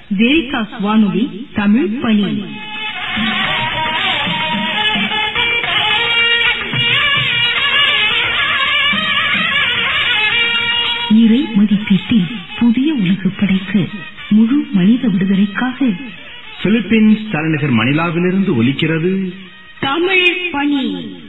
வெரிகாஸ் வானொலி தமிழ் பணி இறை மதிப்பீட்டில் புதிய உலகு படைக்க முழு மனித விடுதலைக்காக பிலிப்பீன்ஸ் தலைநகர் மணிலாவிலிருந்து ஒலிக்கிறது தமிழ் பணி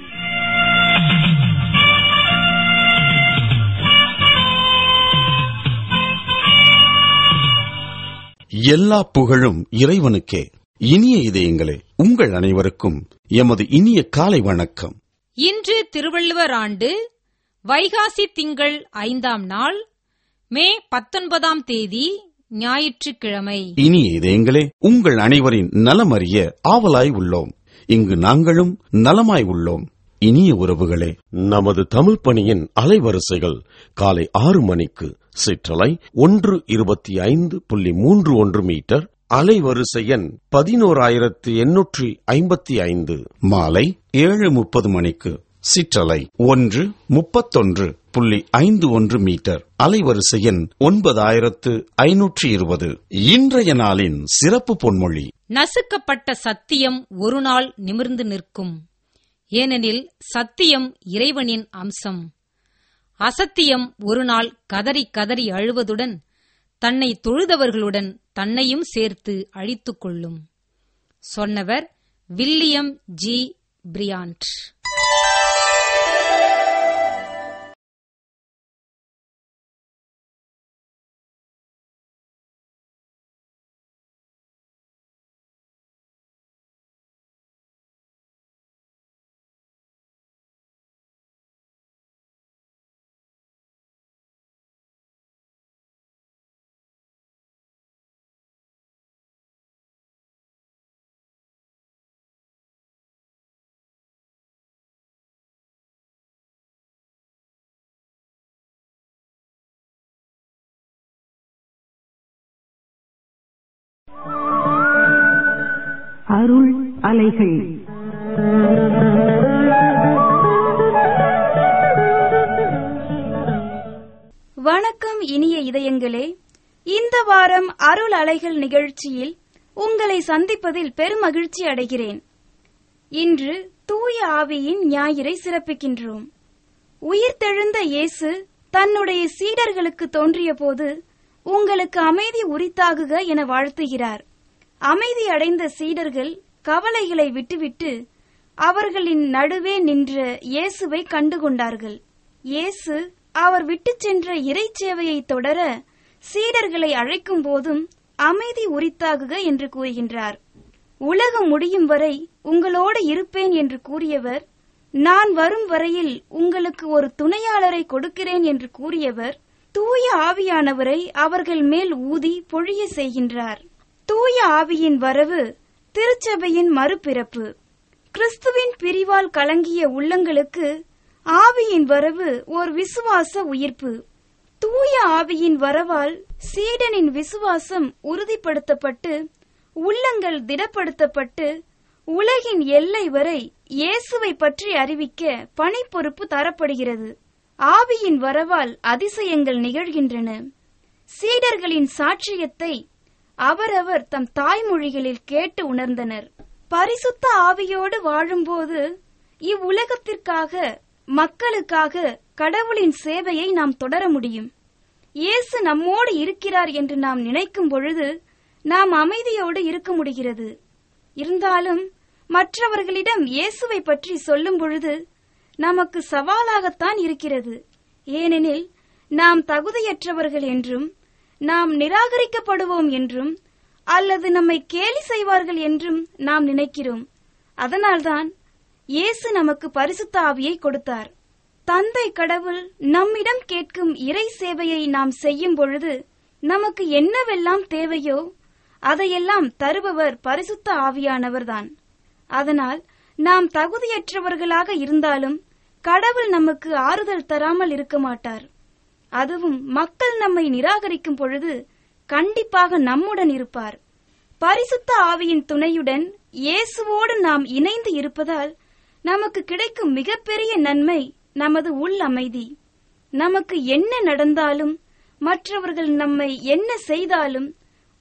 எல்லா புகழும் இறைவனுக்கே இனிய இதயங்களே உங்கள் அனைவருக்கும் எமது இனிய காலை வணக்கம் இன்று திருவள்ளுவர் ஆண்டு வைகாசி திங்கள் ஐந்தாம் நாள் மே பத்தொன்பதாம் தேதி ஞாயிற்றுக்கிழமை இனிய இதயங்களே உங்கள் அனைவரின் நலமறிய ஆவலாய் உள்ளோம் இங்கு நாங்களும் நலமாய் உள்ளோம் இனிய உறவுகளே நமது தமிழ் பணியின் அலைவரிசைகள் காலை ஆறு மணிக்கு சிற்றலை ஒன்று இருபத்தி ஐந்து புள்ளி மூன்று ஒன்று மீட்டர் அலைவரிசை எண் பதினோராயிரத்து எண்ணூற்றி ஐம்பத்தி ஐந்து மாலை ஏழு முப்பது மணிக்கு சிற்றலை ஒன்று முப்பத்தொன்று புள்ளி ஐந்து ஒன்று மீட்டர் அலைவரிசை எண் ஒன்பதாயிரத்து ஐநூற்றி இருபது இன்றைய நாளின் சிறப்பு பொன்மொழி நசுக்கப்பட்ட சத்தியம் ஒரு நாள் நிமிர்ந்து நிற்கும் ஏனெனில் சத்தியம் இறைவனின் அம்சம் அசத்தியம் ஒரு நாள் கதறி கதறி அழுவதுடன் தன்னை தொழுதவர்களுடன் தன்னையும் சேர்த்து அழித்துக் கொள்ளும் சொன்னவர் வில்லியம் ஜி பிரியாண்ட் அருள் அலைகள் வணக்கம் இனிய இதயங்களே இந்த வாரம் அருள் அலைகள் நிகழ்ச்சியில் உங்களை சந்திப்பதில் பெருமகிழ்ச்சி அடைகிறேன் இன்று தூய ஆவியின் ஞாயிறை சிறப்பிக்கின்றோம் உயிர்த்தெழுந்த இயேசு தன்னுடைய சீடர்களுக்கு தோன்றியபோது உங்களுக்கு அமைதி உரித்தாகுக என வாழ்த்துகிறார் அமைதி அடைந்த சீடர்கள் கவலைகளை விட்டுவிட்டு அவர்களின் நடுவே நின்ற இயேசுவை கண்டுகொண்டார்கள் இயேசு அவர் விட்டுச் சென்ற இறைச்சேவையை தொடர சீடர்களை அழைக்கும் போதும் அமைதி உரித்தாகுக என்று கூறுகின்றார் உலகம் முடியும் வரை உங்களோடு இருப்பேன் என்று கூறியவர் நான் வரும் வரையில் உங்களுக்கு ஒரு துணையாளரை கொடுக்கிறேன் என்று கூறியவர் தூய ஆவியானவரை அவர்கள் மேல் ஊதி பொழிய செய்கின்றார் தூய ஆவியின் வரவு திருச்சபையின் மறுபிறப்பு கிறிஸ்துவின் பிரிவால் கலங்கிய உள்ளங்களுக்கு ஆவியின் வரவு ஓர் விசுவாச உயிர்ப்பு தூய ஆவியின் வரவால் சீடனின் விசுவாசம் உறுதிப்படுத்தப்பட்டு உள்ளங்கள் திடப்படுத்தப்பட்டு உலகின் எல்லை வரை இயேசுவை பற்றி அறிவிக்க பணிப்பொறுப்பு தரப்படுகிறது ஆவியின் வரவால் அதிசயங்கள் நிகழ்கின்றன சீடர்களின் சாட்சியத்தை அவரவர் தம் தாய்மொழிகளில் கேட்டு உணர்ந்தனர் பரிசுத்த ஆவியோடு வாழும்போது இவ்வுலகத்திற்காக மக்களுக்காக கடவுளின் சேவையை நாம் தொடர முடியும் இயேசு நம்மோடு இருக்கிறார் என்று நாம் நினைக்கும் பொழுது நாம் அமைதியோடு இருக்க முடிகிறது இருந்தாலும் மற்றவர்களிடம் இயேசுவை பற்றி சொல்லும் பொழுது நமக்கு சவாலாகத்தான் இருக்கிறது ஏனெனில் நாம் தகுதியற்றவர்கள் என்றும் நாம் நிராகரிக்கப்படுவோம் என்றும் அல்லது நம்மை கேலி செய்வார்கள் என்றும் நாம் நினைக்கிறோம் அதனால்தான் இயேசு நமக்கு பரிசுத்த ஆவியை கொடுத்தார் தந்தை கடவுள் நம்மிடம் கேட்கும் இறை சேவையை நாம் செய்யும் பொழுது நமக்கு என்னவெல்லாம் தேவையோ அதையெல்லாம் தருபவர் பரிசுத்த ஆவியானவர்தான் அதனால் நாம் தகுதியற்றவர்களாக இருந்தாலும் கடவுள் நமக்கு ஆறுதல் தராமல் இருக்க மாட்டார் அதுவும் மக்கள் நம்மை நிராகரிக்கும் பொழுது கண்டிப்பாக நம்முடன் இருப்பார் பரிசுத்த ஆவியின் துணையுடன் இயேசுவோடு நாம் இணைந்து இருப்பதால் நமக்கு கிடைக்கும் மிகப்பெரிய நன்மை நமது உள் அமைதி நமக்கு என்ன நடந்தாலும் மற்றவர்கள் நம்மை என்ன செய்தாலும்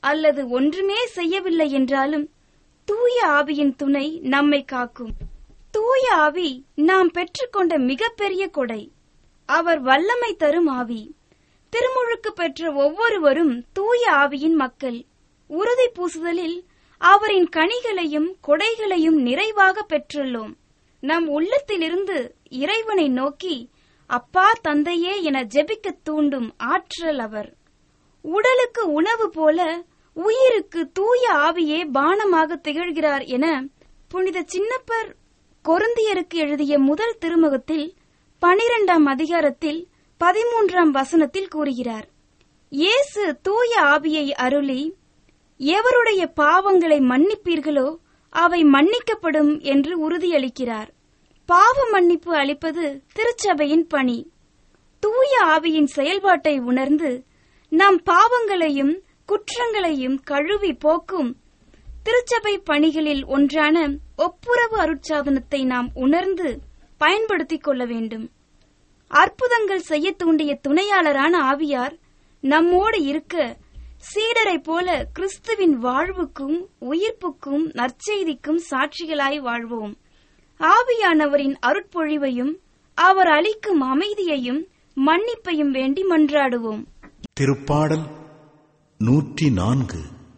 அல்லது ஒன்றுமே செய்யவில்லை என்றாலும் தூய ஆவியின் துணை நம்மை காக்கும் தூய ஆவி நாம் பெற்றுக்கொண்ட மிகப்பெரிய கொடை அவர் வல்லமை தரும் ஆவி திருமுழுக்கு பெற்ற ஒவ்வொருவரும் தூய ஆவியின் மக்கள் உறுதி பூசுதலில் அவரின் கனிகளையும் கொடைகளையும் நிறைவாக பெற்றுள்ளோம் நம் உள்ளத்திலிருந்து இறைவனை நோக்கி அப்பா தந்தையே என ஜெபிக்கத் தூண்டும் ஆற்றல் அவர் உடலுக்கு உணவு போல உயிருக்கு தூய ஆவியே பானமாக திகழ்கிறார் என புனித சின்னப்பர் கொருந்தியருக்கு எழுதிய முதல் திருமுகத்தில் பனிரெண்டாம் அதிகாரத்தில் பதிமூன்றாம் வசனத்தில் கூறுகிறார் இயேசு தூய ஆவியை அருளி எவருடைய பாவங்களை மன்னிப்பீர்களோ அவை மன்னிக்கப்படும் என்று உறுதியளிக்கிறார் பாவ மன்னிப்பு அளிப்பது திருச்சபையின் பணி தூய ஆவியின் செயல்பாட்டை உணர்ந்து நம் பாவங்களையும் குற்றங்களையும் கழுவி போக்கும் திருச்சபை பணிகளில் ஒன்றான ஒப்புரவு அருட்சாதனத்தை நாம் உணர்ந்து பயன்படுத்திக் கொள்ள வேண்டும் அற்புதங்கள் செய்ய தூண்டிய துணையாளரான ஆவியார் நம்மோடு இருக்க சீடரைப் போல கிறிஸ்துவின் வாழ்வுக்கும் உயிர்ப்புக்கும் நற்செய்திக்கும் சாட்சிகளாய் வாழ்வோம் ஆவியானவரின் அருட்பொழிவையும் அவர் அளிக்கும் அமைதியையும் மன்னிப்பையும் வேண்டி மன்றாடுவோம் திருப்பாடல் நூற்றி நான்கு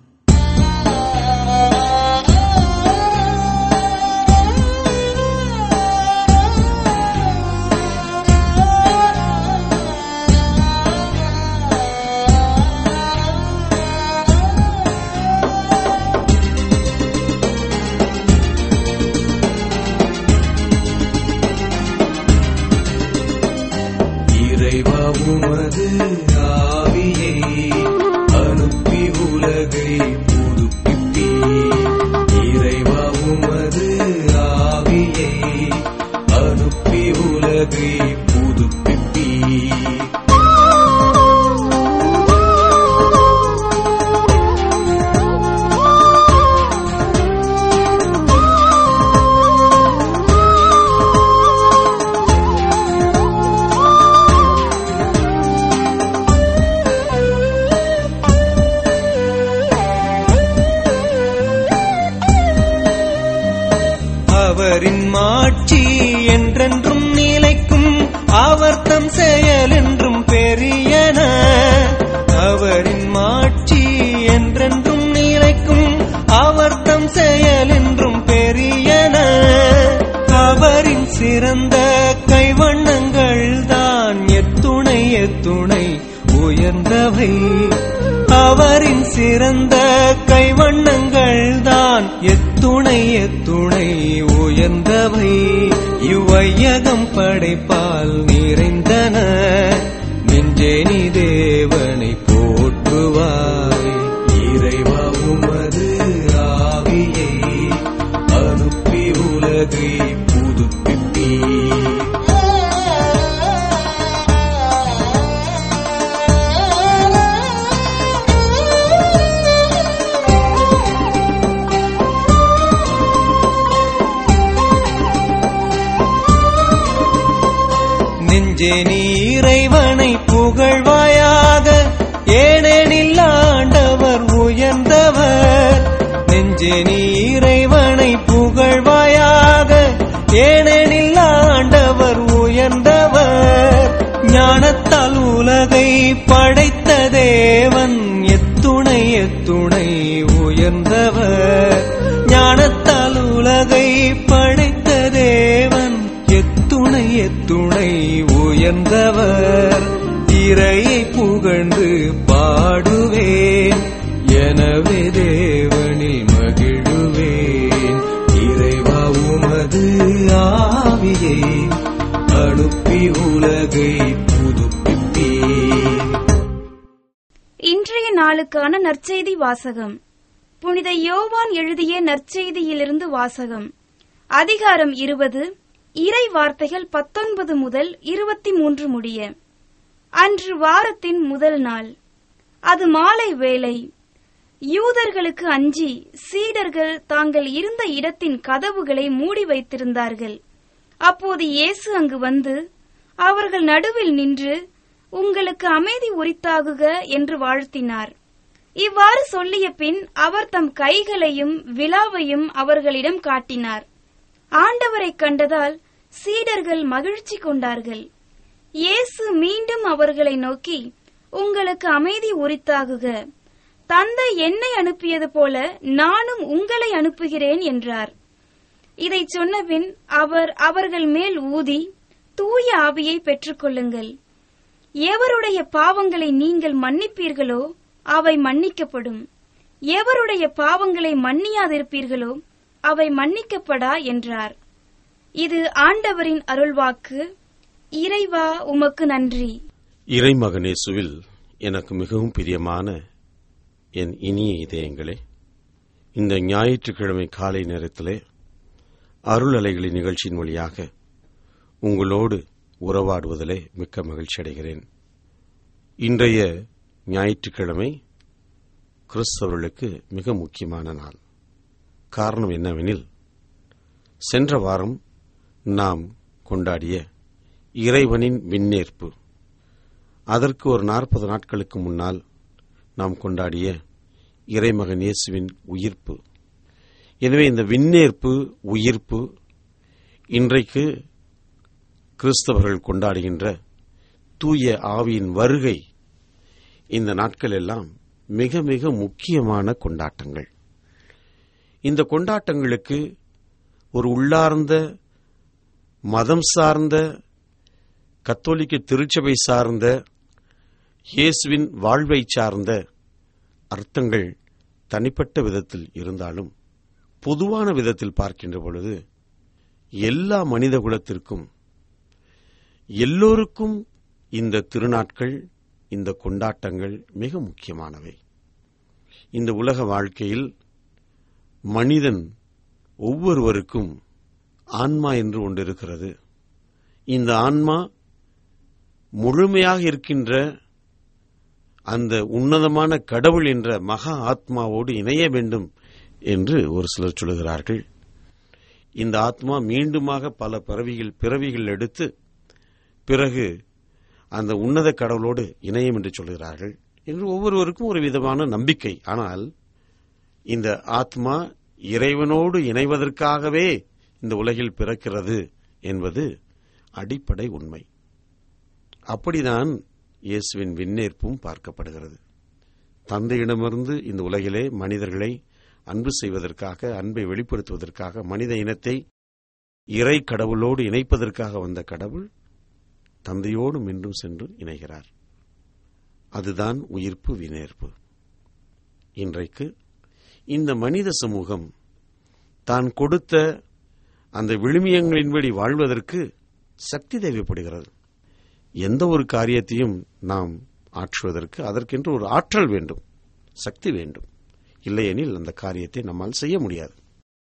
இறைவா உமது ஆவியை அனுப்பி உலகை புதுப்பிப்பி இறைவா உமது ஆவியை அனுப்பி உலகை புதுப்பிப்பி அவரின் மாட்சி என்றென்றும் நிலைக்கும் அவர் தம் செயல் என்றும் பெரியன அவரின் மாட்சி என்றென்றும் நிலைக்கும் அவர் தம் செயல் என்றும் பெரியன அவரின் சிறந்த கைவண்ணங்கள் தான் எத்துணை எத்துணை உயர்ந்தவை அவரின் சிறந்த கைவண்ணங்கள் தான் எத்துணை எத்துணை உயர்ந்தவை இவ்வையகம் படைப்பால் நிறைந்தன நெஞ்சே நீ தேவனை போற்றுவாய் இறைவா உமது ஆவியை அனுப்பி உலகை புதுப்பிப்பீ நெஞ்சே நீ இறைவனை புகழ்வாயாக ஏனெனில் ஆண்டவர் உயர்ந்தவர் நெஞ்சே நீ இறைவனை புகழ்வாயாக ஏனெனில் ஆண்டவர் உயர்ந்தவர் ஞானத்தால் உலகை படைத்த தேவன் எத்துணை எத்துணை உயர்ந்தவர் ஞானத்தால் உலகை படைத்த தேவன் எத்துணை எத்துணை உயர்ந்தவர் இறையை புகழ்ந்து பாடுவேன் எனவே தேவனில் மகிழுவேன் இறைவா உமது ஆவியை அனுப்பி உலகை புதுப்பிப்பீர் இன்றைய நாளுக்கான நற்செய்தி வாசகம் புனித யோவான் எழுதிய நற்செய்தியிலிருந்து வாசகம் அதிகாரம் இருபது இறை வார்த்தைகள் பத்தொன்பது முதல் இருபத்தி மூன்று முடிய அன்று வாரத்தின் முதல் நாள் அது மாலை வேளை யூதர்களுக்கு அஞ்சி சீடர்கள் தாங்கள் இருந்த இடத்தின் கதவுகளை மூடி வைத்திருந்தார்கள் அப்போது இயேசு அங்கு வந்து அவர்கள் நடுவில் நின்று உங்களுக்கு அமைதி உரித்தாகுக என்று வாழ்த்தினார் இவ்வாறு சொல்லிய பின் அவர் தம் கைகளையும் விழாவையும் அவர்களிடம் காட்டினார் ஆண்டவரை கண்டதால் சீடர்கள் மகிழ்ச்சி கொண்டார்கள் இயேசு மீண்டும் அவர்களை நோக்கி உங்களுக்கு அமைதி உரித்தாகுக தந்தை என்னை அனுப்பியது போல நானும் உங்களை அனுப்புகிறேன் என்றார் இதை சொன்னபின் அவர் அவர்கள் மேல் ஊதி தூய ஆவியை பெற்றுக்கொள்ளுங்கள் எவருடைய பாவங்களை நீங்கள் மன்னிப்பீர்களோ அவை மன்னிக்கப்படும் எவருடைய பாவங்களை மன்னியாதிருப்பீர்களோ அவை மன்னிக்கப்படா என்றார் இது ஆண்டவரின் அருள்வாக்கு இறைவா உமக்கு நன்றி இறைமகனேசுவில் எனக்கு மிகவும் பிரியமான என் இனிய இதயங்களே இந்த ஞாயிற்றுக்கிழமை காலை நேரத்திலே அருள் அலைகளின் நிகழ்ச்சியின் வழியாக உங்களோடு உறவாடுவதிலே மிக்க மகிழ்ச்சி அடைகிறேன் இன்றைய ஞாயிற்றுக்கிழமை கிறிஸ்தவர்களுக்கு மிக முக்கியமான நாள் காரணம் என்னவெனில் சென்ற வாரம் நாம் கொண்டாடிய இறைவனின் விண்ணேற்பு அதற்கு ஒரு நாற்பது நாட்களுக்கு முன்னால் நாம் கொண்டாடிய இறைமகன் இயேசுவின் உயிர்ப்பு எனவே இந்த விண்ணேற்பு உயிர்ப்பு இன்றைக்கு கிறிஸ்தவர்கள் கொண்டாடுகின்ற தூய ஆவியின் வருகை இந்த நாட்கள் எல்லாம் மிக மிக முக்கியமான கொண்டாட்டங்கள் இந்த கொண்டாட்டங்களுக்கு ஒரு உள்ளார்ந்த மதம் சார்ந்த கத்தோலிக்க திருச்சபை சார்ந்த இயேசுவின் வாழ்வை சார்ந்த அர்த்தங்கள் தனிப்பட்ட விதத்தில் இருந்தாலும் பொதுவான விதத்தில் பார்க்கின்ற பொழுது எல்லா மனித குலத்திற்கும் எல்லோருக்கும் இந்த திருநாட்கள் இந்த கொண்டாட்டங்கள் மிக முக்கியமானவை இந்த உலக வாழ்க்கையில் மனிதன் ஒவ்வொருவருக்கும் ஆன்மா என்று ஒன்று இருக்கிறது இந்த ஆன்மா முழுமையாக இருக்கின்ற அந்த உன்னதமான கடவுள் என்ற மகா ஆத்மாவோடு இணைய வேண்டும் என்று ஒரு சிலர் சொல்கிறார்கள் இந்த ஆத்மா மீண்டுமாக பல பிறவிகள் பிறவிகள் எடுத்து பிறகு அந்த உன்னத கடவுளோடு இணையும் என்று சொல்கிறார்கள் என்று ஒவ்வொருவருக்கும் ஒரு விதமான நம்பிக்கை ஆனால் இந்த ஆத்மா இறைவனோடு இணைவதற்காகவே இந்த உலகில் பிறக்கிறது என்பது அடிப்படை உண்மை அப்படிதான் இயேசுவின் விண்ணேற்பும் பார்க்கப்படுகிறது தந்தையிடமிருந்து இந்த உலகிலே மனிதர்களை அன்பு செய்வதற்காக அன்பை வெளிப்படுத்துவதற்காக மனித இனத்தை இறை கடவுளோடு இணைப்பதற்காக வந்த கடவுள் தந்தையோடு மீண்டும் சென்று இணைகிறார் அதுதான் உயிர்ப்பு வினேற்பு இன்றைக்கு இந்த மனித சமூகம் தான் கொடுத்த அந்த விழுமியங்களின்படி வாழ்வதற்கு சக்தி தேவைப்படுகிறது எந்த ஒரு காரியத்தையும் நாம் ஆற்றுவதற்கு அதற்கென்று ஒரு ஆற்றல் வேண்டும் சக்தி வேண்டும் இல்லையெனில் அந்த காரியத்தை நம்மால் செய்ய முடியாது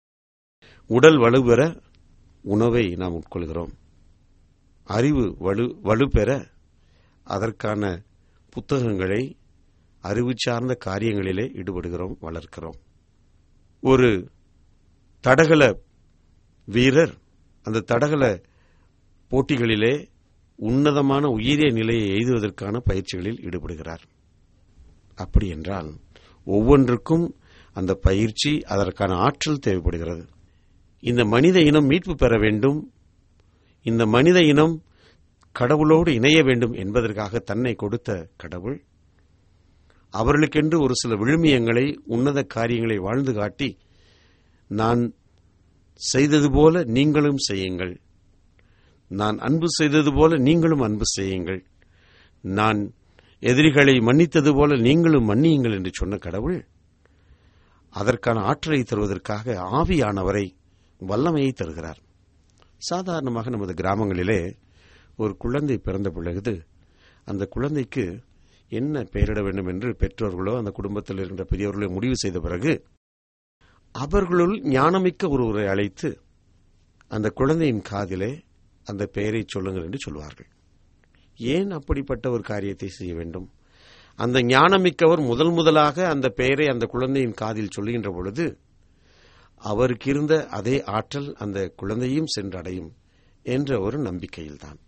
உடல் வலுப்பெற உணவை நாம் உட்கொள்கிறோம் அறிவு வலு வலுப்பெற அதற்கான புத்தகங்களை அறிவு சார்ந்த காரியங்களிலே ஈடுபடுகிறோம் வளர்க்கிறோம் ஒரு தடகள வீரர் அந்த தடகள போட்டிகளிலே உன்னதமான உயிரிய நிலையை எய்துவதற்கான பயிற்சிகளில் ஈடுபடுகிறார் அப்படி என்றால் ஒவ்வொன்றுக்கும் அந்த பயிற்சி அதற்கான ஆற்றல் தேவைப்படுகிறது இந்த மனித இனம் மீட்பு பெற வேண்டும் இந்த மனித இனம் கடவுளோடு இணைய வேண்டும் என்பதற்காக தன்னை கொடுத்த கடவுள் அவர்களுக்கென்று ஒரு சில விழுமியங்களை உன்னத காரியங்களை வாழ்ந்து காட்டி நான் செய்தது போல நீங்களும் செய்யுங்கள் நான் அன்பு செய்தது போல நீங்களும் அன்பு செய்யுங்கள் நான் எதிரிகளை மன்னித்தது போல நீங்களும் மன்னியுங்கள் என்று சொன்ன கடவுள் அதற்கான ஆற்றலை தருவதற்காக ஆவியானவரை வல்லமையை தருகிறார் சாதாரணமாக நமது கிராமங்களிலே ஒரு குழந்தை பிறந்த பொழுது அந்த குழந்தைக்கு என்ன பெயரிட வேண்டும் என்று பெற்றோர்களோ அந்த குடும்பத்தில் இருக்கின்ற பெரியவர்களோ முடிவு செய்த பிறகு அவர்களுள் ஞானமிக்க ஒருவரை அழைத்து அந்த குழந்தையின் காதிலே அந்த பெயரை சொல்லுங்கள் என்று சொல்வார்கள் ஏன் அப்படிப்பட்ட ஒரு காரியத்தை செய்ய வேண்டும் அந்த ஞானமிக்கவர் முதல் முதலாக அந்த பெயரை அந்த குழந்தையின் காதில் சொல்லுகின்ற பொழுது அவருக்கு இருந்த அதே ஆற்றல் அந்த குழந்தையும் சென்றடையும் என்ற ஒரு நம்பிக்கையில்தான்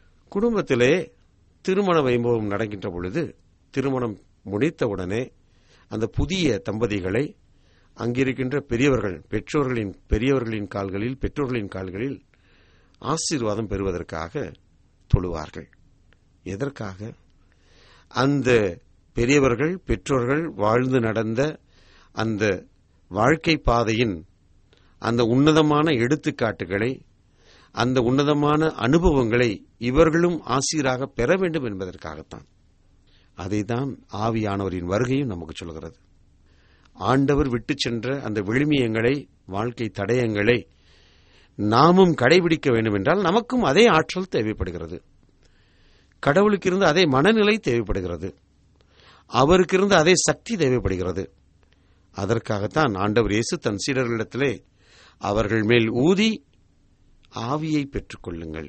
குடும்பத்திலே திருமண வைபவம் நடக்கின்ற பொழுது திருமணம் முடித்தவுடனே அந்த புதிய தம்பதிகளை அங்கிருக்கின்ற பெரியவர்கள் பெற்றோர்களின் பெரியவர்களின் கால்களில் பெற்றோர்களின் கால்களில் ஆசீர்வாதம் பெறுவதற்காக தொழுவார்கள் எதற்காக அந்த பெரியவர்கள் பெற்றோர்கள் வாழ்ந்து நடந்த அந்த வாழ்க்கை பாதையின் அந்த உன்னதமான எடுத்துக்காட்டுகளை அந்த உன்னதமான அனுபவங்களை இவர்களும் ஆசீராக பெற வேண்டும் என்பதற்காகத்தான் அதைதான் ஆவியானவரின் வருகையும் நமக்கு சொல்கிறது ஆண்டவர் விட்டுச் சென்ற அந்த விழுமியங்களை வாழ்க்கை தடயங்களை நாமும் கடைபிடிக்க வேண்டும் என்றால் நமக்கும் அதே ஆற்றல் தேவைப்படுகிறது கடவுளுக்கு இருந்த அதே மனநிலை தேவைப்படுகிறது அவருக்கு இருந்த அதே சக்தி தேவைப்படுகிறது அதற்காகத்தான் ஆண்டவர் இயேசு தன் சீடர்களிடத்திலே அவர்கள் மேல் ஊதி ஆவியை பெற்றுக் கொள்ளுங்கள்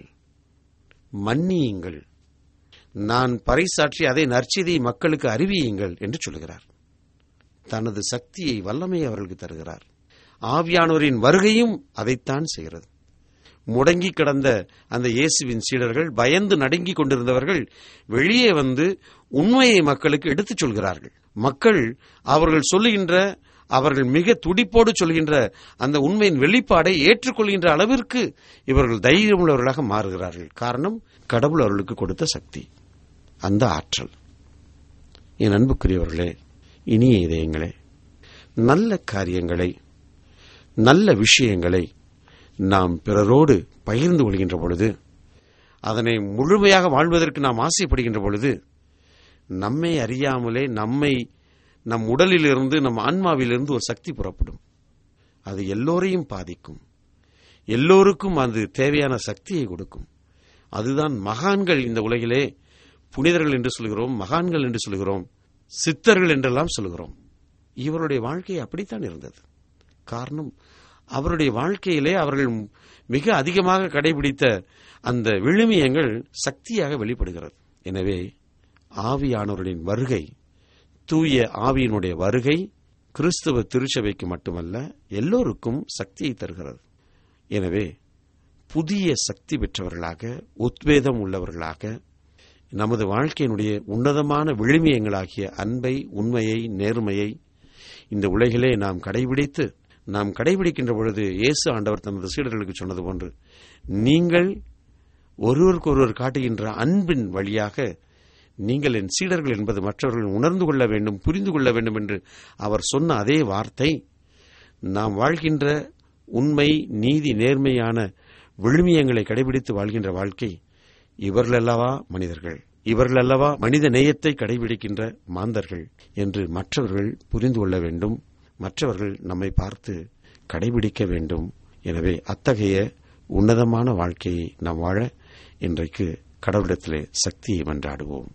மன்னியுங்கள் நான் பறைசாற்றி அதை நற்செய்தியை மக்களுக்கு அறிவியுங்கள் என்று சொல்கிறார் தனது சக்தியை வல்லமையை அவர்களுக்கு தருகிறார் ஆவியானவரின் வருகையும் அதைத்தான் செய்கிறது முடங்கி கிடந்த அந்த இயேசுவின் சீடர்கள் பயந்து நடுங்கிக் கொண்டிருந்தவர்கள் வெளியே வந்து உண்மையை மக்களுக்கு எடுத்துச் சொல்கிறார்கள் மக்கள் அவர்கள் சொல்லுகின்ற அவர்கள் மிக துடிப்போடு சொல்கின்ற அந்த உண்மையின் வெளிப்பாடை ஏற்றுக்கொள்கின்ற அளவிற்கு இவர்கள் தைரியமுள்ளவர்களாக மாறுகிறார்கள் காரணம் கடவுள் அவர்களுக்கு கொடுத்த சக்தி அந்த ஆற்றல் என் அன்புக்குரியவர்களே இனிய இதயங்களே நல்ல காரியங்களை நல்ல விஷயங்களை நாம் பிறரோடு பகிர்ந்து கொள்கின்ற பொழுது அதனை முழுமையாக வாழ்வதற்கு நாம் ஆசைப்படுகின்ற பொழுது நம்மை அறியாமலே நம்மை நம் உடலிலிருந்து நம் ஆன்மாவிலிருந்து ஒரு சக்தி புறப்படும் அது எல்லோரையும் பாதிக்கும் எல்லோருக்கும் அது தேவையான சக்தியை கொடுக்கும் அதுதான் மகான்கள் இந்த உலகிலே புனிதர்கள் என்று சொல்கிறோம் மகான்கள் என்று சொல்கிறோம் சித்தர்கள் என்றெல்லாம் சொல்கிறோம் இவருடைய வாழ்க்கை அப்படித்தான் இருந்தது காரணம் அவருடைய வாழ்க்கையிலே அவர்கள் மிக அதிகமாக கடைபிடித்த அந்த விழுமியங்கள் சக்தியாக வெளிப்படுகிறது எனவே ஆவியானவர்களின் வருகை தூய ஆவியினுடைய வருகை கிறிஸ்துவ திருச்சபைக்கு மட்டுமல்ல எல்லோருக்கும் சக்தியை தருகிறது எனவே புதிய சக்தி பெற்றவர்களாக உத்வேதம் உள்ளவர்களாக நமது வாழ்க்கையினுடைய உன்னதமான விழுமியங்களாகிய அன்பை உண்மையை நேர்மையை இந்த உலகிலே நாம் கடைபிடித்து நாம் கடைபிடிக்கின்ற பொழுது இயேசு ஆண்டவர் தமது சீடர்களுக்கு சொன்னது போன்று நீங்கள் ஒருவருக்கொருவர் காட்டுகின்ற அன்பின் வழியாக நீங்கள் என் சீடர்கள் என்பது மற்றவர்கள் உணர்ந்து கொள்ள வேண்டும் புரிந்து கொள்ள வேண்டும் என்று அவர் சொன்ன அதே வார்த்தை நாம் வாழ்கின்ற உண்மை நீதி நேர்மையான விழுமியங்களை கடைபிடித்து வாழ்கின்ற வாழ்க்கை இவர்கள் அல்லவா மனிதர்கள் இவர்கள் அல்லவா மனித நேயத்தை கடைபிடிக்கின்ற மாந்தர்கள் என்று மற்றவர்கள் புரிந்து கொள்ள வேண்டும் மற்றவர்கள் நம்மை பார்த்து கடைபிடிக்க வேண்டும் எனவே அத்தகைய உன்னதமான வாழ்க்கையை நாம் வாழ இன்றைக்கு கடவுளிடத்திலே சக்தியை மன்றாடுவோம்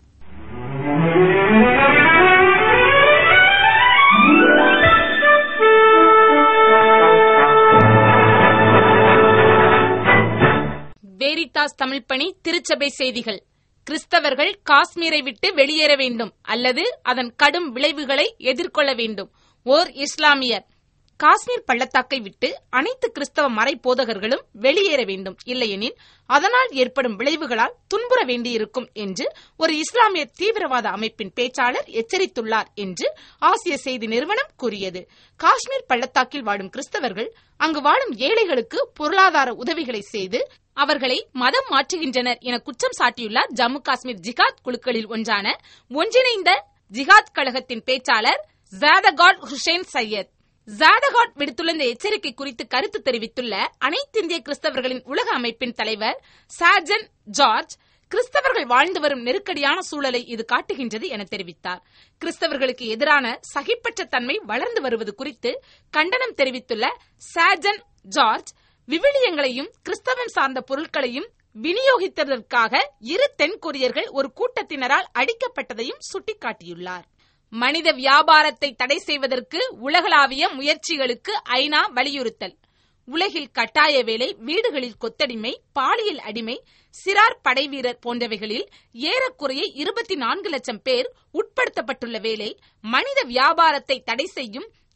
வேரித்தாஸ் தமிழ் பணி திருச்சபை செய்திகள் கிறிஸ்தவர்கள் காஷ்மீரை விட்டு வெளியேற வேண்டும் அல்லது அதன் கடும் விளைவுகளை எதிர்கொள்ள வேண்டும் ஓர் இஸ்லாமியர் காஷ்மீர் பள்ளத்தாக்கை விட்டு அனைத்து கிறிஸ்தவ மறை போதகர்களும் வெளியேற வேண்டும் இல்லையெனில் அதனால் ஏற்படும் விளைவுகளால் துன்புற வேண்டியிருக்கும் என்று ஒரு இஸ்லாமிய தீவிரவாத அமைப்பின் பேச்சாளர் எச்சரித்துள்ளார் என்று ஆசிய செய்தி நிறுவனம் கூறியது காஷ்மீர் பள்ளத்தாக்கில் வாழும் கிறிஸ்தவர்கள் அங்கு வாழும் ஏழைகளுக்கு பொருளாதார உதவிகளை செய்து அவர்களை மதம் மாற்றுகின்றனர் என குற்றம் சாட்டியுள்ளார் ஜம்மு காஷ்மீர் ஜிகாத் குழுக்களில் ஒன்றான ஒன்றிணைந்த ஜிகாத் கழகத்தின் பேச்சாளர் ஜாதகாட் ஹுசேன் சையத் ஜாதகாட் விடுத்துள்ள இந்த எச்சரிக்கை குறித்து கருத்து தெரிவித்துள்ள அனைத்திந்திய கிறிஸ்தவர்களின் உலக அமைப்பின் தலைவர் சார்ஜன் ஜார்ஜ் கிறிஸ்தவர்கள் வாழ்ந்து வரும் நெருக்கடியான சூழலை இது காட்டுகின்றது என தெரிவித்தார் கிறிஸ்தவர்களுக்கு எதிரான சகிப்பற்ற தன்மை வளர்ந்து வருவது குறித்து கண்டனம் தெரிவித்துள்ள சார்ஜன் ஜார்ஜ் விவிலியங்களையும் கிறிஸ்தவம் சார்ந்த பொருட்களையும் விநியோகித்ததற்காக இரு தென் கொரியர்கள் ஒரு கூட்டத்தினரால் அடிக்கப்பட்டதையும் சுட்டிக்காட்டியுள்ளார் மனித வியாபாரத்தை தடை செய்வதற்கு உலகளாவிய முயற்சிகளுக்கு ஐநா வலியுறுத்தல் உலகில் கட்டாய வேலை வீடுகளில் கொத்தடிமை பாலியல் அடிமை சிறார் படைவீரர் போன்றவைகளில் ஏறக்குறைய இருபத்தி நான்கு லட்சம் பேர் உட்படுத்தப்பட்டுள்ள வேலை மனித வியாபாரத்தை தடை செய்யும்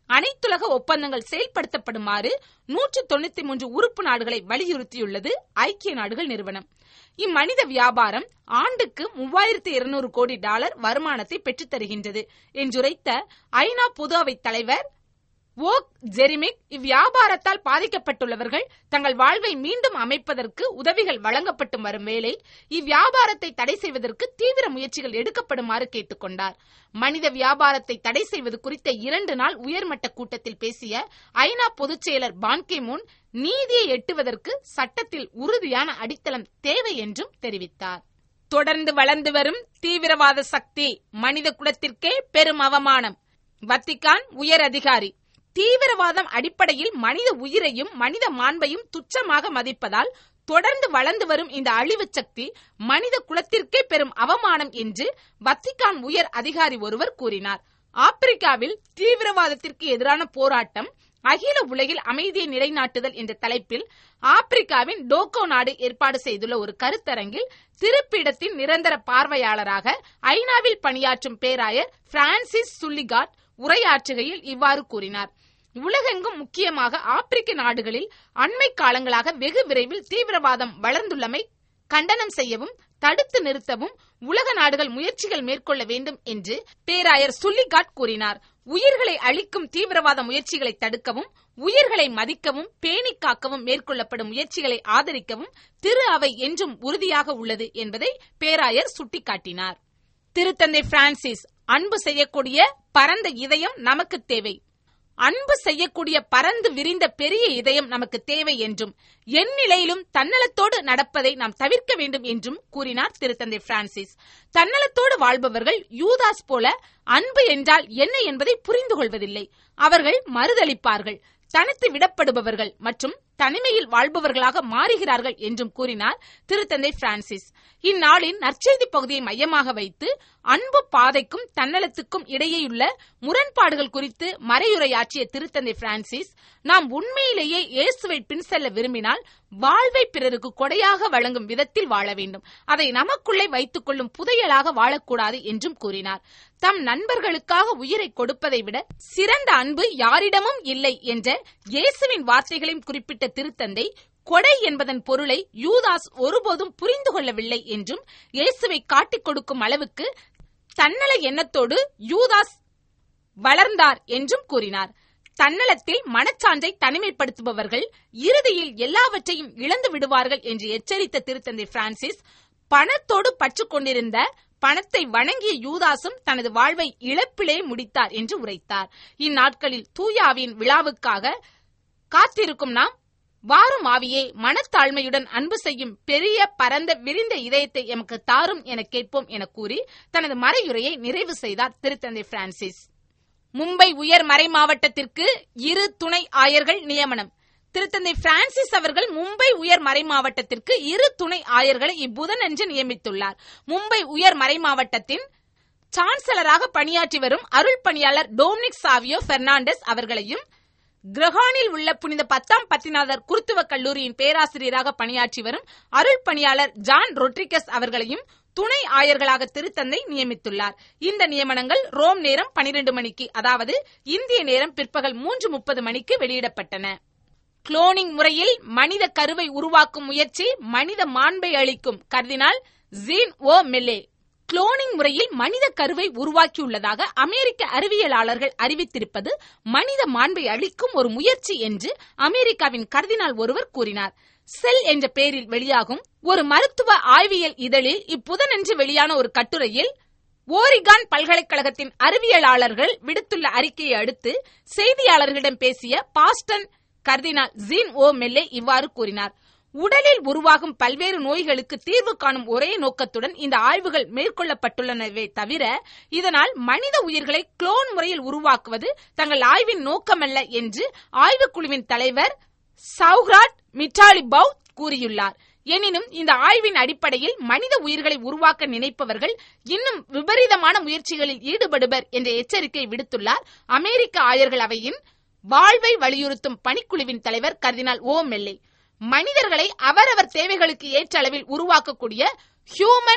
அனைத்துலக ஒப்பந்தங்கள் செயல்படுத்தப்படுமாறு நூற்று தொண்ணூத்தி மூன்று உறுப்பு நாடுகளை வலியுறுத்தியுள்ளது ஐக்கிய நாடுகள் நிறுவனம் இம்மனித வியாபாரம் ஆண்டுக்கு மூவாயிரத்து இருநூறு கோடி டாலர் வருமானத்தை பெற்றுத் தருகின்றது என்றுரைத்த ஐநா பொது அவைத் தலைவர் ஓக் ஜெரிமிக் இவ்வியாபாரத்தால் பாதிக்கப்பட்டுள்ளவர்கள் தங்கள் வாழ்வை மீண்டும் அமைப்பதற்கு உதவிகள் வழங்கப்பட்டு வரும் வேளை இவ்வியாபாரத்தை தடை செய்வதற்கு தீவிர முயற்சிகள் எடுக்கப்படுமாறு கேட்டுக்கொண்டார் மனித வியாபாரத்தை தடை செய்வது குறித்த இரண்டு நாள் உயர்மட்ட கூட்டத்தில் பேசிய ஐநா பொதுச் செயலர் பான்கேமூன் நீதியை எட்டுவதற்கு சட்டத்தில் உறுதியான அடித்தளம் தேவை என்றும் தெரிவித்தார் தொடர்ந்து வளர்ந்து வரும் தீவிரவாத சக்தி மனித குலத்திற்கே பெரும் அவமானம் வத்திக்கான் உயர் அதிகாரி தீவிரவாதம் அடிப்படையில் மனித உயிரையும் மனித மாண்பையும் துச்சமாக மதிப்பதால் தொடர்ந்து வளர்ந்து வரும் இந்த அழிவு சக்தி மனித குலத்திற்கே பெரும் அவமானம் என்று வத்திக்கான் உயர் அதிகாரி ஒருவர் கூறினார் ஆப்பிரிக்காவில் தீவிரவாதத்திற்கு எதிரான போராட்டம் அகில உலகில் அமைதியை நிலைநாட்டுதல் என்ற தலைப்பில் ஆப்பிரிக்காவின் டோக்கோ நாடு ஏற்பாடு செய்துள்ள ஒரு கருத்தரங்கில் திருப்பிடத்தின் நிரந்தர பார்வையாளராக ஐநாவில் பணியாற்றும் பேராயர் பிரான்சிஸ் சுல்லிகாட் உரையாற்றுகையில் இவ்வாறு கூறினார் உலகெங்கும் முக்கியமாக ஆப்பிரிக்க நாடுகளில் அண்மை காலங்களாக வெகு விரைவில் தீவிரவாதம் வளர்ந்துள்ளமை கண்டனம் செய்யவும் தடுத்து நிறுத்தவும் உலக நாடுகள் முயற்சிகள் மேற்கொள்ள வேண்டும் என்று பேராயர் சுல்லிகாட் கூறினார் உயிர்களை அழிக்கும் தீவிரவாத முயற்சிகளை தடுக்கவும் உயிர்களை மதிக்கவும் பேணி காக்கவும் மேற்கொள்ளப்படும் முயற்சிகளை ஆதரிக்கவும் திரு அவை என்றும் உறுதியாக உள்ளது என்பதை பேராயர் சுட்டிக்காட்டினார் திருத்தந்தை பிரான்சிஸ் அன்பு செய்யக்கூடிய பரந்த இதயம் நமக்கு தேவை அன்பு செய்யக்கூடிய பறந்து விரிந்த பெரிய இதயம் நமக்கு தேவை என்றும் எந்நிலையிலும் தன்னலத்தோடு நடப்பதை நாம் தவிர்க்க வேண்டும் என்றும் கூறினார் திருத்தந்தை பிரான்சிஸ் தன்னலத்தோடு வாழ்பவர்கள் யூதாஸ் போல அன்பு என்றால் என்ன என்பதை புரிந்து கொள்வதில்லை அவர்கள் மறுதளிப்பார்கள் தனித்து விடப்படுபவர்கள் மற்றும் தனிமையில் வாழ்பவர்களாக மாறுகிறார்கள் என்றும் கூறினார் திருத்தந்தை பிரான்சிஸ் இந்நாளின் நற்செய்தி பகுதியை மையமாக வைத்து அன்பு பாதைக்கும் தன்னலத்துக்கும் இடையேயுள்ள முரண்பாடுகள் குறித்து மறையுரையாற்றிய திருத்தந்தை பிரான்சிஸ் நாம் உண்மையிலேயே இயேசுவை பின் செல்ல விரும்பினால் வாழ்வை பிறருக்கு கொடையாக வழங்கும் விதத்தில் வாழ வேண்டும் அதை நமக்குள்ளே வைத்துக் கொள்ளும் புதையலாக வாழக்கூடாது என்றும் கூறினார் தம் நண்பர்களுக்காக உயிரை கொடுப்பதை விட சிறந்த அன்பு யாரிடமும் இல்லை என்ற இயேசுவின் வார்த்தைகளையும் குறிப்பிட்ட திருத்தந்தை கொடை என்பதன் பொருளை யூதாஸ் ஒருபோதும் புரிந்து கொள்ளவில்லை என்றும் இயேசுவை காட்டிக் கொடுக்கும் அளவுக்கு தன்னல எண்ணத்தோடு யூதாஸ் வளர்ந்தார் என்றும் கூறினார் தன்னலத்தில் மனச்சான்றை தனிமைப்படுத்துபவர்கள் இறுதியில் எல்லாவற்றையும் இழந்து விடுவார்கள் என்று எச்சரித்த திருத்தந்தை பிரான்சிஸ் பணத்தோடு பற்று கொண்டிருந்த பணத்தை வணங்கிய யூதாசும் தனது வாழ்வை இழப்பிலே முடித்தார் என்று உரைத்தார் இந்நாட்களில் தூயாவின் விழாவுக்காக காத்திருக்கும் நாம் வாரும் ஆவியே மனத்தாழ்மையுடன் அன்பு செய்யும் பெரிய பரந்த விரிந்த இதயத்தை எமக்கு தாரும் என கேட்போம் என கூறி தனது மறையுரையை நிறைவு செய்தார் திருத்தந்தை பிரான்சிஸ் மும்பை உயர் மறை மாவட்டத்திற்கு இரு துணை ஆயர்கள் நியமனம் திருத்தந்தை பிரான்சிஸ் அவர்கள் மும்பை உயர் மறை மாவட்டத்திற்கு இரு துணை ஆயர்களை இப்புதனன்று நியமித்துள்ளார் மும்பை உயர் மறை மாவட்டத்தின் சான்சலராக பணியாற்றி வரும் அருள் பணியாளர் டோம்னிக் சாவியோ பெர்னாண்டஸ் அவர்களையும் கிரஹானில் உள்ள புனித பத்தாம் பத்திநாதர் குருத்துவ கல்லூரியின் பேராசிரியராக பணியாற்றி வரும் அருள் பணியாளர் ஜான் ரொட்ரிகஸ் அவர்களையும் துணை ஆயர்களாக திருத்தந்தை நியமித்துள்ளார் இந்த நியமனங்கள் ரோம் நேரம் பனிரெண்டு மணிக்கு அதாவது இந்திய நேரம் பிற்பகல் மூன்று முப்பது மணிக்கு வெளியிடப்பட்டன குளோனிங் முறையில் மனித கருவை உருவாக்கும் முயற்சி மனித மாண்பை அளிக்கும் கர்தினால் ஜீன் ஓ மெல்லே குளோனிங் முறையில் மனித கருவை உருவாக்கியுள்ளதாக அமெரிக்க அறிவியலாளர்கள் அறிவித்திருப்பது மனித மாண்பை அளிக்கும் ஒரு முயற்சி என்று அமெரிக்காவின் கர்தினால் ஒருவர் கூறினார் செல் என்ற பெயரில் வெளியாகும் ஒரு மருத்துவ ஆய்வியல் இதழில் இப்புதனன்று வெளியான ஒரு கட்டுரையில் ஓரிகான் பல்கலைக்கழகத்தின் அறிவியலாளர்கள் விடுத்துள்ள அறிக்கையை அடுத்து செய்தியாளர்களிடம் பேசிய பாஸ்டன் கர்தினால் ஜீன் ஓ மெல்லே இவ்வாறு கூறினார் உடலில் உருவாகும் பல்வேறு நோய்களுக்கு தீர்வு காணும் ஒரே நோக்கத்துடன் இந்த ஆய்வுகள் மேற்கொள்ளப்பட்டுள்ளனவே தவிர இதனால் மனித உயிர்களை குளோன் முறையில் உருவாக்குவது தங்கள் ஆய்வின் நோக்கமல்ல என்று ஆய்வுக்குழுவின் தலைவர் சௌஹ்ராட் மிட்டாலிபவ் கூறியுள்ளார் எனினும் இந்த ஆய்வின் அடிப்படையில் மனித உயிர்களை உருவாக்க நினைப்பவர்கள் இன்னும் விபரீதமான முயற்சிகளில் ஈடுபடுவர் என்ற எச்சரிக்கை விடுத்துள்ளார் அமெரிக்க ஆயர்கள் அவையின் வாழ்வை வலியுறுத்தும் பணிக்குழுவின் தலைவர் கர்தினால் ஓ மெல்லே மனிதர்களை அவரவர் தேவைகளுக்கு ஏற்ற அளவில் உருவாக்கக்கூடிய ஹியூமன்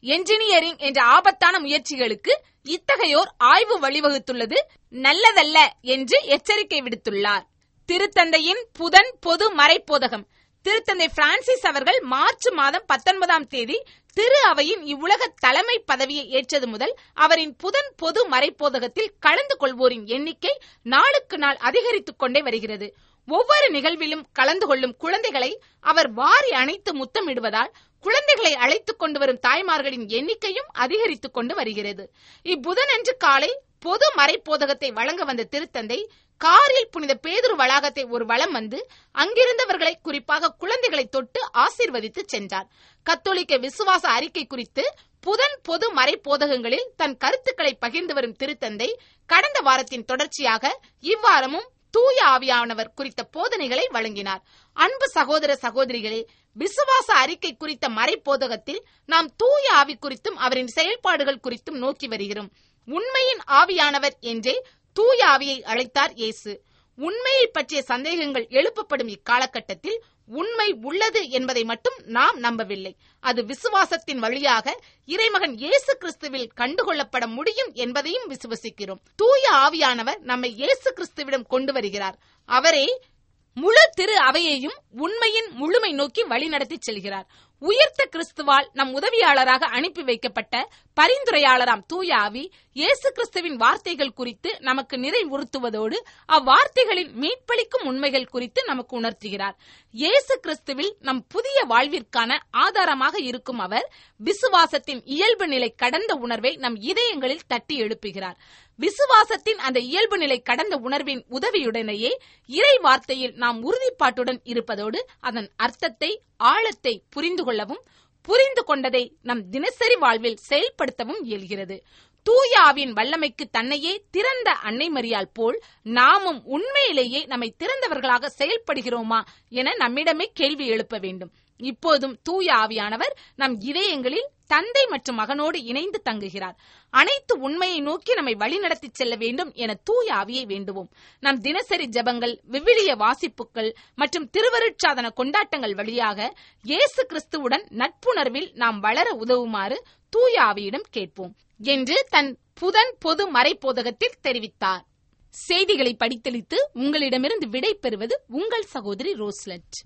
என்ஜினியரிங் என்ற ஆபத்தான முயற்சிகளுக்கு இத்தகையோர் ஆய்வு வழிவகுத்துள்ளது நல்லதல்ல என்று எச்சரிக்கை விடுத்துள்ளார் திருத்தந்தையின் புதன் பொது மறைப்போதகம் திருத்தந்தை பிரான்சிஸ் அவர்கள் மார்ச் மாதம் பத்தொன்பதாம் தேதி திரு அவையின் இவ்வுலக தலைமை பதவியை ஏற்றது முதல் அவரின் புதன் பொது மறைப்போதகத்தில் கலந்து கொள்வோரின் எண்ணிக்கை நாளுக்கு நாள் அதிகரித்துக் கொண்டே வருகிறது ஒவ்வொரு நிகழ்விலும் கலந்து கொள்ளும் குழந்தைகளை அவர் வாரி அணைத்து முத்தமிடுவதால் குழந்தைகளை அழைத்துக் கொண்டு வரும் தாய்மார்களின் எண்ணிக்கையும் அதிகரித்துக் கொண்டு வருகிறது இப்புதனன்று காலை பொது மறைப்போதகத்தை வழங்க வந்த திருத்தந்தை காரில் புனித பேதுரு வளாகத்தை ஒரு வலம் வந்து அங்கிருந்தவர்களை குறிப்பாக குழந்தைகளை தொட்டு ஆசீர்வதித்து சென்றார் கத்தோலிக்க விசுவாச அறிக்கை குறித்து புதன் பொது மறைப்போதகங்களில் தன் கருத்துக்களை பகிர்ந்து வரும் திருத்தந்தை கடந்த வாரத்தின் தொடர்ச்சியாக இவ்வாரமும் தூய ஆவியானவர் குறித்த போதனைகளை வழங்கினார் அன்பு சகோதர சகோதரிகளே விசுவாச அறிக்கை குறித்த மறைப்போதகத்தில் நாம் தூய ஆவி குறித்தும் அவரின் செயல்பாடுகள் குறித்தும் நோக்கி வருகிறோம் உண்மையின் ஆவியானவர் என்றே தூய ஆவியை அழைத்தார் இயேசு உண்மையை பற்றிய சந்தேகங்கள் எழுப்பப்படும் இக்காலகட்டத்தில் உண்மை உள்ளது என்பதை மட்டும் நாம் நம்பவில்லை அது விசுவாசத்தின் வழியாக இறைமகன் இயேசு கிறிஸ்துவில் கண்டுகொள்ளப்பட முடியும் என்பதையும் விசுவசிக்கிறோம் தூய ஆவியானவர் நம்மை இயேசு கிறிஸ்துவிடம் கொண்டு வருகிறார் அவரே முழு திரு அவையையும் உண்மையின் முழுமை நோக்கி வழிநடத்தி செல்கிறார் உயிர்த்த கிறிஸ்துவால் நம் உதவியாளராக அனுப்பி வைக்கப்பட்ட பரிந்துரையாளராம் தூய ஆவி இயேசு கிறிஸ்துவின் வார்த்தைகள் குறித்து நமக்கு நிறைவுறுத்துவதோடு அவ்வார்த்தைகளின் மீட்பளிக்கும் உண்மைகள் குறித்து நமக்கு உணர்த்துகிறார் இயேசு கிறிஸ்துவில் நம் புதிய வாழ்விற்கான ஆதாரமாக இருக்கும் அவர் விசுவாசத்தின் இயல்பு நிலை கடந்த உணர்வை நம் இதயங்களில் தட்டி எழுப்புகிறார் விசுவாசத்தின் அந்த இயல்பு நிலை கடந்த உணர்வின் உதவியுடனேயே இறை வார்த்தையில் நாம் உறுதிப்பாட்டுடன் இருப்பதோடு அதன் அர்த்தத்தை ஆழத்தை புரிந்து கொள்ளவும் புரிந்து கொண்டதை நம் தினசரி வாழ்வில் செயல்படுத்தவும் இயல்கிறது தூய ஆவியின் வல்லமைக்கு தன்னையே திறந்த அன்னை மரியாள் போல் நாமும் உண்மையிலேயே நம்மை திறந்தவர்களாக செயல்படுகிறோமா என நம்மிடமே கேள்வி எழுப்ப வேண்டும் இப்போதும் தூய ஆவியானவர் நம் இதயங்களில் தந்தை மற்றும் மகனோடு இணைந்து தங்குகிறார் அனைத்து உண்மையை நோக்கி நம்மை வழிநடத்தி செல்ல வேண்டும் என தூய ஆவியை வேண்டுவோம் நம் தினசரி ஜெபங்கள் விவிலிய வாசிப்புகள் மற்றும் திருவருட்சாதன கொண்டாட்டங்கள் வழியாக இயேசு கிறிஸ்துவுடன் நட்புணர்வில் நாம் வளர உதவுமாறு தூய ஆவியிடம் கேட்போம் என்று தன் புதன் பொது மறைப்போதகத்தில் தெரிவித்தார் செய்திகளை படித்தளித்து உங்களிடமிருந்து விடை பெறுவது உங்கள் சகோதரி ரோஸ்லட்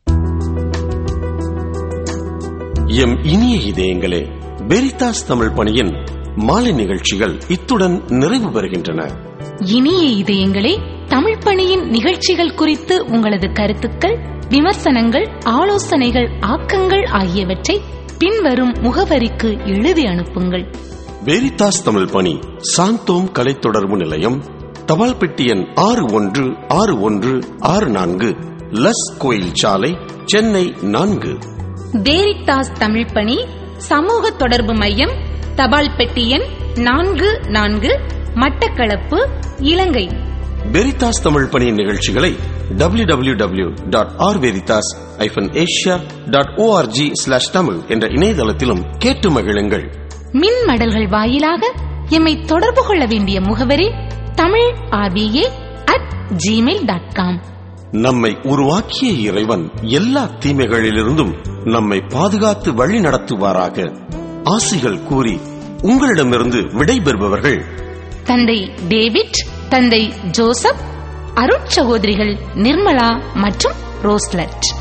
எம் இனிய இதயங்களே வெரிதாஸ் தமிழ் பணியின் மாலை நிகழ்ச்சிகள் இத்துடன் நிறைவு பெறுகின்றன இனிய இதயங்களே தமிழ் பணியின் நிகழ்ச்சிகள் குறித்து உங்களது கருத்துக்கள் விமர்சனங்கள் ஆலோசனைகள் ஆக்கங்கள் ஆகியவற்றை பின்வரும் முகவரிக்கு எழுதி அனுப்புங்கள் வெரிதாஸ் தமிழ் பணி சாந்தோம் கலை தொடர்பு நிலையம் தபால் பெட்டி எண் ஆறு ஒன்று ஆறு ஒன்று ஆறு நான்கு லஸ் கோயில் சாலை சென்னை நான்கு வேரிட்டாஸ் தமிழ் பணி சமூக தொடர்பு மையம் தபால் பெட்டி எண் நான்கு நான்கு மட்டக்களப்பு இலங்கை வெரிதாஸ் தமிழ் பணி நிகழ்ச்சிகளை W W W dot R Veritas hyphen Asia dot O R G slash Tamil என்ற இணையதளத்திலும் கேட்டு மகிழுங்கள் மின் மடல்கள் வாயிலாக எம்மை தொடர்பு கொள்ள வேண்டிய முகவரி Tamil R P A at Gmail dot com நம்மை உருவாக்கிய இறைவன் எல்லா தீமைகளிலிருந்தும் நம்மை பாதுகாத்து வழி நடத்துவாராக ஆசிகள் கூறி உங்களிடமிருந்து விடைபெறுபவர்கள் தந்தை டேவிட் தந்தை ஜோசப் அருட்சகோதரிகள் நிர்மலா மற்றும் ரோஸ்லட்